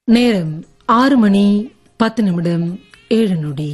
நேரம் ஆறு மணி பத்து நிமிடம் ஏழு நொடி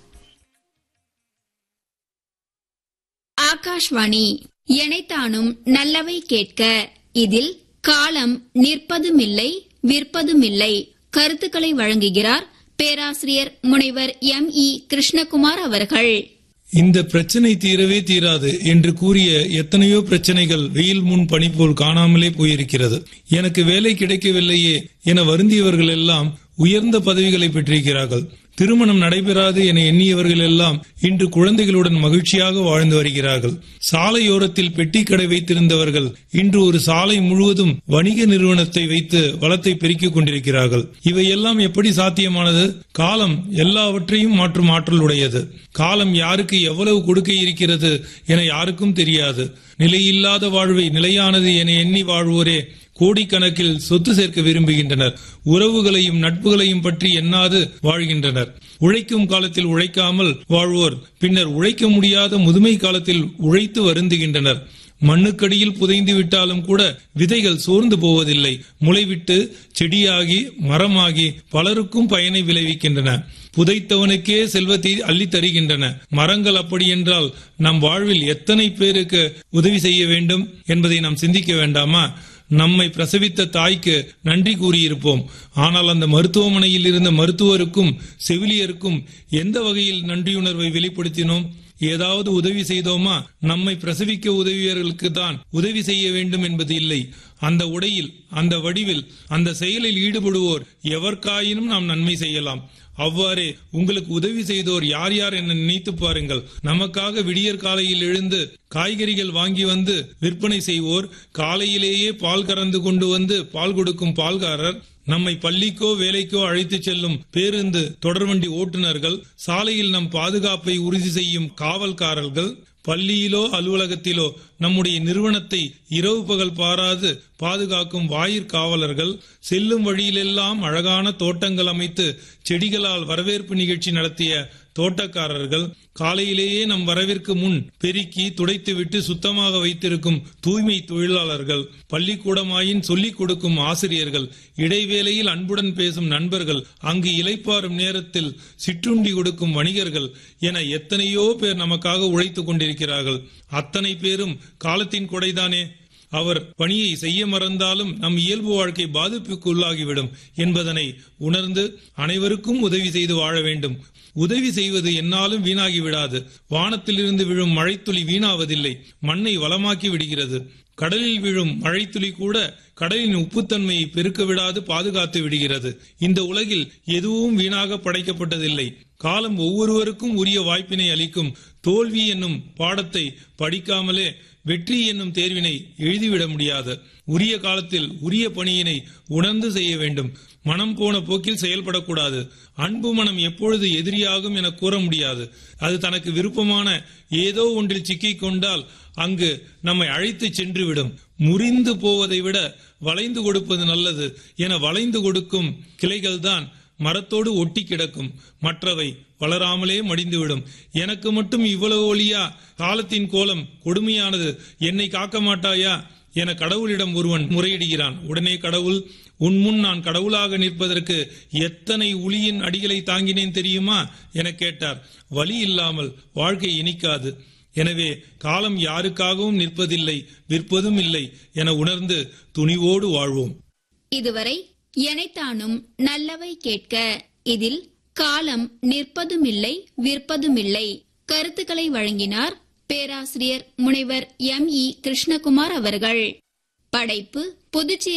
ஆகாஷ்வாணி எனைத்தானும் நல்லவை கேட்க இதில் காலம் நிற்பதுமில்லை விற்பதுமில்லை கருத்துக்களை வழங்குகிறார் பேராசிரியர் முனைவர் எம் இ கிருஷ்ணகுமார் அவர்கள் இந்த பிரச்சனை தீரவே தீராது என்று கூறிய எத்தனையோ பிரச்சனைகள் வெயில் முன் பனி போல் காணாமலே போயிருக்கிறது எனக்கு வேலை கிடைக்கவில்லையே என வருந்தியவர்கள் எல்லாம் உயர்ந்த பதவிகளை பெற்றிருக்கிறார்கள் திருமணம் நடைபெறாது என எண்ணியவர்கள் எல்லாம் இன்று குழந்தைகளுடன் மகிழ்ச்சியாக வாழ்ந்து வருகிறார்கள் சாலையோரத்தில் பெட்டி கடை வைத்திருந்தவர்கள் இன்று ஒரு சாலை முழுவதும் வணிக நிறுவனத்தை வைத்து வளத்தை பெருக்கிக் கொண்டிருக்கிறார்கள் இவையெல்லாம் எப்படி சாத்தியமானது காலம் எல்லாவற்றையும் மாற்றும் ஆற்றல் உடையது காலம் யாருக்கு எவ்வளவு கொடுக்க இருக்கிறது என யாருக்கும் தெரியாது நிலையில்லாத வாழ்வை நிலையானது என எண்ணி வாழ்வோரே கோடிக்கணக்கில் சொத்து சேர்க்க விரும்புகின்றனர் உறவுகளையும் நட்புகளையும் பற்றி எண்ணாது வாழ்கின்றனர் உழைக்கும் காலத்தில் உழைக்காமல் வாழ்வோர் பின்னர் உழைக்க முடியாத முதுமை காலத்தில் உழைத்து வருந்துகின்றனர் மண்ணுக்கடியில் புதைந்து விட்டாலும் கூட விதைகள் சோர்ந்து போவதில்லை முளைவிட்டு செடியாகி மரமாகி பலருக்கும் பயனை விளைவிக்கின்றன புதைத்தவனுக்கே செல்வத்தை அள்ளித் தருகின்றன மரங்கள் அப்படி என்றால் நம் வாழ்வில் எத்தனை பேருக்கு உதவி செய்ய வேண்டும் என்பதை நாம் சிந்திக்க வேண்டாமா நம்மை பிரசவித்த தாய்க்கு நன்றி கூறியிருப்போம் ஆனால் அந்த மருத்துவமனையில் இருந்த மருத்துவருக்கும் செவிலியருக்கும் எந்த வகையில் நன்றியுணர்வை வெளிப்படுத்தினோம் ஏதாவது உதவி செய்தோமா நம்மை பிரசவிக்க உதவியவர்களுக்கு தான் உதவி செய்ய வேண்டும் என்பது இல்லை அந்த உடையில் அந்த வடிவில் அந்த செயலில் ஈடுபடுவோர் எவர்க்காயினும் நாம் நன்மை செய்யலாம் அவ்வாறே உங்களுக்கு உதவி செய்தோர் யார் யார் என நினைத்து பாருங்கள் நமக்காக விடியற் காலையில் எழுந்து காய்கறிகள் வாங்கி வந்து விற்பனை செய்வோர் காலையிலேயே பால் கறந்து கொண்டு வந்து பால் கொடுக்கும் பால்காரர் நம்மை பள்ளிக்கோ வேலைக்கோ அழைத்து செல்லும் பேருந்து தொடர்வண்டி ஓட்டுநர்கள் சாலையில் நம் பாதுகாப்பை உறுதி செய்யும் காவல்காரர்கள் பள்ளியிலோ அலுவலகத்திலோ நம்முடைய நிறுவனத்தை இரவு பகல் பாராது பாதுகாக்கும் வாயிற்காவலர்கள் செல்லும் வழியிலெல்லாம் அழகான தோட்டங்கள் அமைத்து செடிகளால் வரவேற்பு நிகழ்ச்சி நடத்திய தோட்டக்காரர்கள் காலையிலேயே நம் வரவிற்கு முன் பெருக்கி துடைத்துவிட்டு சுத்தமாக வைத்திருக்கும் தூய்மை தொழிலாளர்கள் பள்ளிக்கூடமாயின் சொல்லிக் கொடுக்கும் ஆசிரியர்கள் இடைவேளையில் அன்புடன் பேசும் நண்பர்கள் அங்கு இலைப்பாறும் நேரத்தில் சிற்றுண்டி கொடுக்கும் வணிகர்கள் என எத்தனையோ பேர் நமக்காக உழைத்துக் கொண்டிருக்கிறார்கள் அத்தனை பேரும் காலத்தின் கொடைதானே அவர் பணியை செய்ய மறந்தாலும் நம் இயல்பு வாழ்க்கை பாதிப்புக்கு உள்ளாகிவிடும் என்பதனை உணர்ந்து அனைவருக்கும் உதவி செய்து வாழ வேண்டும் உதவி செய்வது என்னாலும் வீணாகி விடாது வானத்திலிருந்து விழும் மழைத்துளி வீணாவதில்லை மண்ணை வளமாக்கி விடுகிறது கடலில் விழும் மழைத்துளி கூட கடலின் உப்புத்தன்மையை பெருக்க விடாது பாதுகாத்து விடுகிறது இந்த உலகில் எதுவும் வீணாக படைக்கப்பட்டதில்லை காலம் ஒவ்வொருவருக்கும் உரிய வாய்ப்பினை அளிக்கும் தோல்வி என்னும் பாடத்தை படிக்காமலே வெற்றி என்னும் தேர்வினை எழுதிவிட முடியாது உரிய காலத்தில் உரிய பணியினை உணர்ந்து செய்ய வேண்டும் மனம் போன போக்கில் செயல்படக்கூடாது அன்பு மனம் எப்பொழுது எதிரியாகும் என கூற முடியாது அது தனக்கு விருப்பமான ஏதோ ஒன்றில் சிக்கிக் கொண்டால் அங்கு நம்மை அழைத்து சென்று விடும் முறிந்து போவதை விட வளைந்து கொடுப்பது நல்லது என வளைந்து கொடுக்கும் கிளைகள்தான் மரத்தோடு ஒட்டி கிடக்கும் மற்றவை வளராமலே மடிந்துவிடும் எனக்கு மட்டும் இவ்வளவு ஒளியா காலத்தின் கோலம் கொடுமையானது என்னை காக்க மாட்டாயா என கடவுளிடம் ஒருவன் முறையிடுகிறான் உடனே கடவுள் உன் முன் நான் கடவுளாக நிற்பதற்கு எத்தனை உளியின் அடிகளை தாங்கினேன் தெரியுமா என கேட்டார் வழி இல்லாமல் வாழ்க்கை இனிக்காது எனவே காலம் யாருக்காகவும் நிற்பதில்லை விற்பதும் இல்லை என உணர்ந்து துணிவோடு வாழ்வோம் இதுவரை எனைத்தானும் நல்லவை கேட்க இதில் காலம் நிற்பதுமில்லை விற்பதுமில்லை கருத்துக்களை வழங்கினார் பேராசிரியர் முனைவர் எம் இ கிருஷ்ணகுமார் அவர்கள் படைப்பு புதுச்சேரி